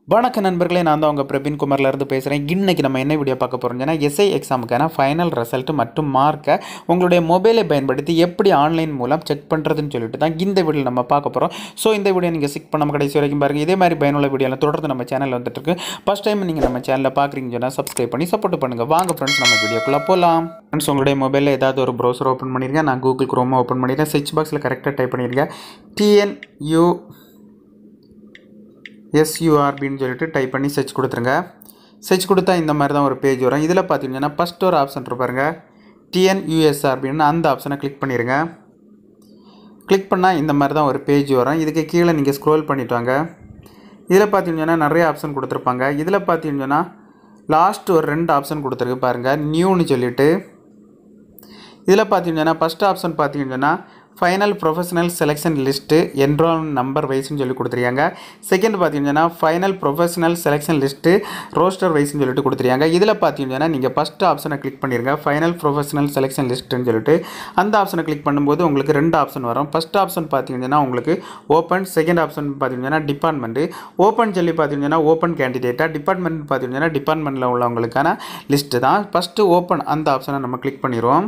வணக்க நண்பர்களே நான் தான் உங்கள் பிரபின் குமார்லேருந்து பேசுகிறேன் இன்னைக்கு நம்ம என்ன வீடியோ பார்க்க போகிறோம்னா எஸ்ஐ எக்ஸாமுக்கான ஃபைனல் ரிசல்ட் மற்றும் மார்க்கை உங்களுடைய மொபைலை பயன்படுத்தி எப்படி ஆன்லைன் மூலம் செக் பண்ணுறதுன்னு சொல்லிட்டு தான் இந்த வீடியோ நம்ம பார்க்க போகிறோம் ஸோ இந்த வீடியோ நீங்கள் சிக் பண்ணாம கடைசி வரைக்கும் பாருங்கள் இதே மாதிரி பயனுள்ள வீடியோலாம் தொடர்ந்து நம்ம சேனலில் வந்துட்டு இருக்கு ஃபஸ்ட் டைம் நீங்கள் நம்ம சேனலில் பார்க்குறீங்கன்னு சொன்னால் சப்ஸ்கிரைப் பண்ணி சப்போர்ட் பண்ணுங்கள் வாங்க ஃப்ரெண்ட்ஸ் நம்ம வீடியோக்குள்ளே போகலாம் ஃப்ரெண்ட்ஸ் உங்களுடைய மொபைலில் ஏதாவது ஒரு ப்ரௌசர் ஓப்பன் பண்ணியிருக்கேன் நான் கூகுள் குரோமா ஓப்பன் பண்ணியிருக்கேன் சர்ச் பாக்ஸில் கரெக்டாக டைப் பண்ணியிருக்கேன் டிஎன்யூ எஸ்யூஆர்பின்னு சொல்லிட்டு டைப் பண்ணி சர்ச் கொடுத்துருங்க சர்ச் கொடுத்தா இந்த மாதிரி தான் ஒரு பேஜ் வரும் இதில் பார்த்தீங்கன்னா ஃபஸ்ட் ஒரு ஆப்ஷன் இருப்பாருங்க டிஎன்யூஎஸ்ஆர்பின்னு அந்த ஆப்ஷனை கிளிக் பண்ணிடுங்க கிளிக் பண்ணால் இந்த மாதிரி தான் ஒரு பேஜ் வரும் இதுக்கு கீழே நீங்கள் ஸ்க்ரோல் பண்ணிட்டு வாங்க இதில் பார்த்தீங்கன்னா நிறைய ஆப்ஷன் கொடுத்துருப்பாங்க இதில் பார்த்தீங்கன்னா லாஸ்ட் ஒரு ரெண்டு ஆப்ஷன் கொடுத்துருக்கு பாருங்கள் நியூன்னு சொல்லிட்டு இதில் பார்த்தீங்கன்னா ஃபஸ்ட் ஆப்ஷன் பார்த்தீங்கன்னா final professional selection list enrol number வைஸ்னு சொல்லி கொடுத்துருக்காங்க செகண்ட் பார்த்தீங்கன்னா final professional selection list roster வைஸ்னு சொல்லிட்டு கொடுத்துருக்காங்க இதில் பார்த்தீங்கன்னா நீங்கள் ஃபஸ்ட் ஆப்ஷனை கிளிக் பண்ணிடுங்க ஃபைனல் ப்ரொஃபஷனல் செலெக்ஷன் லிஸ்ட்டுன்னு சொல்லிட்டு அந்த ஆப்ஷனை கிளிக் பண்ணும்போது உங்களுக்கு ரெண்டு ஆப்ஷன் வரும் ஃபஸ்ட் ஆப்ஷன் பார்த்தீங்கன்னா உங்களுக்கு ஓப்பன் செகண்ட் ஆப்ஷன் பார்த்தீங்கன்னா டிபார்ட்மெண்ட்டு ஓப்பன் சொல்லி பார்த்தீங்கன்னா ஓப்பன் கேண்டிடேட்டாக டிபார்ட்மெண்ட் பார்த்தீங்கன்னா டிபார்ட்மெண்ட்டில் உள்ளவங்களுக்கான லிஸ்ட்டு தான் ஃபஸ்ட்டு ஓப்பன் அந்த ஆப்ஷனை நம்ம கிளிக் பண்ணிடுவோம்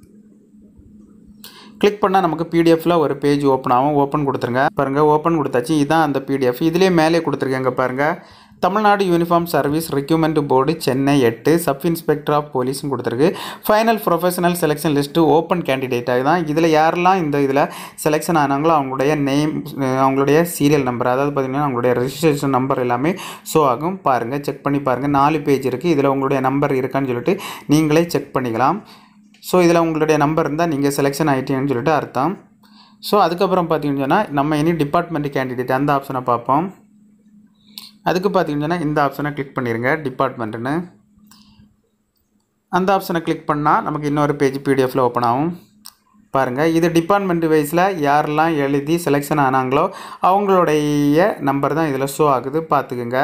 கிளிக் பண்ணால் நமக்கு பிடிஎஃப்பில் ஒரு பேஜ் ஓப்பன் ஆகும் ஓப்பன் கொடுத்துருங்க பாருங்கள் ஓப்பன் கொடுத்தாச்சு இதுதான் அந்த பிடிஎஃப் இதுலேயே மேலே கொடுத்துருக்கேங்க பாருங்கள் Tamil Nadu uniform service recruitment board Chennai எட்டு சப் இன்ஸ்பெக்டர் ஆஃப் போலீஸ்னு கொடுத்துருக்கு final professional selection list open கேண்டிடேட்டாக தான் இதில் யாரெல்லாம் இந்த இதில் செலெக்ஷன் ஆனாங்களோ அவங்களுடைய நேம் அவங்களுடைய சீரியல் நம்பர் அதாவது பார்த்திங்கன்னா அவங்களுடைய ரெஜிஸ்ட்ரேஷன் நம்பர் எல்லாமே ஷோ ஆகும் பாருங்கள் செக் பண்ணி பாருங்கள் நாலு பேஜ் இருக்குது இதில் உங்களுடைய நம்பர் இருக்கான்னு சொல்லிட்டு நீங்களே செக் பண்ணிக்கலாம் ஸோ இதில் உங்களுடைய நம்பர் இருந்தால் நீங்கள் செலெக்ஷன் ஆகிட்டீங்கன்னு சொல்லிட்டு அர்த்தம் ஸோ அதுக்கப்புறம் பார்த்தீங்கன்னா நம்ம இனி டிபார்ட்மெண்ட் கேண்டிடேட் அந்த ஆப்ஷனை பார்ப்போம் அதுக்கு பார்த்தீங்கன்னா இந்த ஆப்ஷனை கிளிக் பண்ணிடுங்க டிபார்ட்மெண்ட்டுன்னு அந்த ஆப்ஷனை கிளிக் பண்ணால் நமக்கு இன்னொரு பேஜ் பிடிஎஃப்பில் ஓப்பன் ஆகும் பாருங்கள் இது டிபார்ட்மெண்ட் வைஸில் யாரெல்லாம் எழுதி செலெக்ஷன் ஆனாங்களோ அவங்களுடைய நம்பர் தான் இதில் ஷோ ஆகுது பார்த்துக்குங்க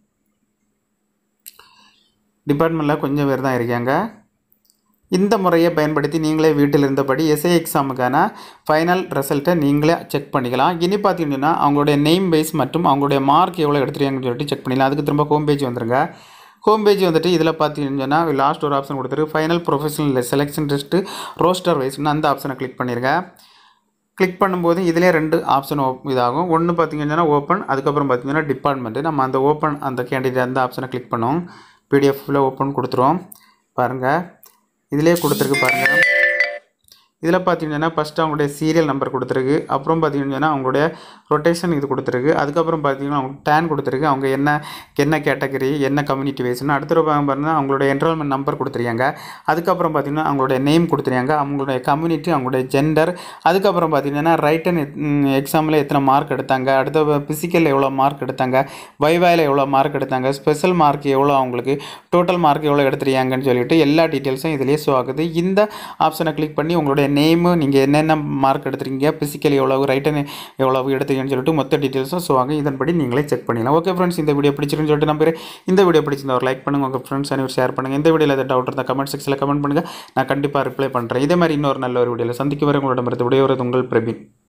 டிபார்ட்மெண்ட்டில் கொஞ்சம் பேர் தான் இருக்காங்க இந்த முறையை பயன்படுத்தி நீங்களே வீட்டில் இருந்தபடி எஸ்ஐ எக்ஸாமுக்கான ஃபைனல் ரிசல்ட்டை நீங்களே செக் பண்ணிக்கலாம் இனி பார்த்தீங்கன்னா அவங்களுடைய நேம் பேஸ் மற்றும் அவங்களுடைய மார்க் எவ்வளோ எடுத்துருக்காங்கன்னு சொல்லிட்டு செக் பண்ணிக்கலாம் அதுக்கு திரும்ப ஹோம் பேஜ் வந்துருங்க ஹோம் பேஜ் வந்துட்டு இதில் பார்த்தீங்கன்னா லாஸ்ட் ஒரு ஆப்ஷன் கொடுத்துருக்கு final professional selection test roster வைஸ்னு அந்த ஆப்ஷனை கிளிக் பண்ணிடுங்க கிளிக் பண்ணும்போது இதிலே ரெண்டு ஆப்ஷன் இதாகும் ஒன்று பார்த்தீங்கன்னா ஓப்பன் அதுக்கப்புறம் பார்த்தீங்கன்னா டிபார்ட்மெண்ட்டு நம்ம அந்த ஓப்பன் அந்த கேண்டிடேட் அந்த ஆப்ஷனை கிளிக் பண்ணுவோம் பிடிஎஃப்பில் ஓப்பன் கொடுத்துருவோம் பாருங்கள் இதிலே கொடுத்துருக்கு பாருங்கள் இதில் பார்த்தீங்கன்னா ஃபஸ்ட்டு அவங்களுடைய சீரியல் நம்பர் கொடுத்துருக்கு அப்புறம் பார்த்தீங்கன்னா அவங்களுடைய ரொட்டேஷன் இது கொடுத்துருக்கு அதுக்கப்புறம் பார்த்தீங்கன்னா அவங்க டேன் கொடுத்துருக்கு அவங்க என்ன என்ன கேட்டகரி என்ன கம்யூனிட்டி வைஸ்னு அடுத்த பாருங்கன்னா அவங்களுடைய என்ரோல்மெண்ட் நம்பர் கொடுத்துருக்காங்க அதுக்கப்புறம் பார்த்தீங்கன்னா அவங்களுடைய நேம் கொடுத்துருக்காங்க அவங்களுடைய கம்யூனிட்டி அவங்களுடைய ஜெண்டர் அதுக்கப்புறம் பார்த்தீங்கன்னா ரைட்டன் எக்ஸாமில் எத்தனை மார்க் எடுத்தாங்க அடுத்த ஃபிசிக்கல் எவ்வளோ மார்க் எடுத்தாங்க வைவாயில் எவ்வளோ மார்க் எடுத்தாங்க ஸ்பெஷல் மார்க் எவ்வளோ அவங்களுக்கு டோட்டல் மார்க் எவ்வளோ எடுத்துருக்காங்கன்னு சொல்லிட்டு எல்லா டீட்டெயில்ஸும் இதிலே ஷோ ஆகுது இந்த ஆப்ஷனை கிளிக் பண்ணி உங்களுடைய நேமு நீங்கள் என்னென்ன மார்க் எடுத்துருக்கீங்க ஃபிசிக்கல் எவ்வளவு ரைட்டன் எவ்வளவு எடுத்தீங்கன்னு சொல்லிட்டு மொத்த டீட்டெயில்ஸும் ஸோ ஆகும் இதன்படி நீங்களே செக் பண்ணிடலாம் ஓகே ஃப்ரெண்ட்ஸ் இந்த வீடியோ பிடிச்சிருக்குன்னு சொல்லிட்டு நம்புறேன் இந்த வீடியோ பிடிச்சிருந்தா ஒரு லைக் பண்ணுங்கள் உங்கள் ஃப்ரெண்ட்ஸ் அனைவரும் ஷேர் பண்ணுங்கள் இந்த வீடியோவில் ஏதாவது டவுட் இருந்தால் கமெண்ட் செக்ஷனில் கமெண்ட் பண்ணுங்கள் நான் கண்டிப்பாக ரிப்ளை பண்ணுறேன் இதே மாதிரி இன்னொரு நல்ல ஒரு வீடியோவில் சந்திக்க வரை உங்களோட மருந்து விடையோறது உங்கள் பிரபீன்